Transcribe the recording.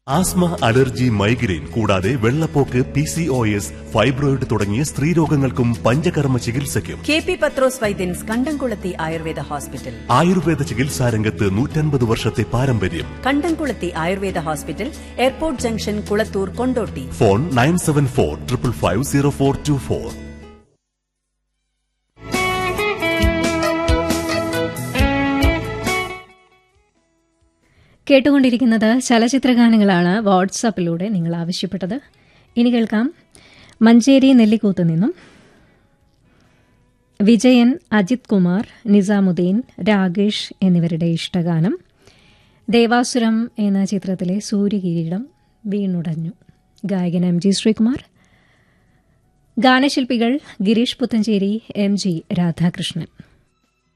asthma allergy migraine കൂടാതെ വെള്ളപ്പോക്ക് P C O S fibroid തുടങ്ങിയ സ്ത്രീരോഗങ്ങൾക്കും പഞ്ചകർമ്മ ചികിത്സയ്ക്കും കെ പി പത്രോസ് വൈദ്യൻസ് കണ്ടംകുളത്തി ആയുർവേദ ഹോസ്പിറ്റൽ ആയുർവേദ ചികിത്സാ രംഗത്ത് നൂറ്റൻപത് വർഷത്തെ പാരമ്പര്യം Kandamkulathi Ayurveda hospital airport junction Kulathur Kondotty phone nine seven four triple five zero four two four കേട്ടുകൊണ്ടിരിക്കുന്നത് ചലച്ചിത്രഗാനങ്ങളാണ് വാട്സാപ്പിലൂടെ നിങ്ങൾ ആവശ്യപ്പെട്ടത് ഇനി കേൾക്കാം മഞ്ചേരി നെല്ലിക്കൂത്ത് നിന്നും വിജയൻ അജിത് കുമാർ നിസാമുദ്ദീൻ രാകേഷ് എന്നിവരുടെ ഇഷ്ടഗാനം ദേവാസുരം എന്ന ചിത്രത്തിലെ സൂര്യകിരീടം വീണുടഞ്ഞു ഗായകൻ എം ജി ശ്രീകുമാർ ഗാനശില്പികൾ ഗിരീഷ് പുത്തഞ്ചേരി എം ജി രാധാകൃഷ്ണൻ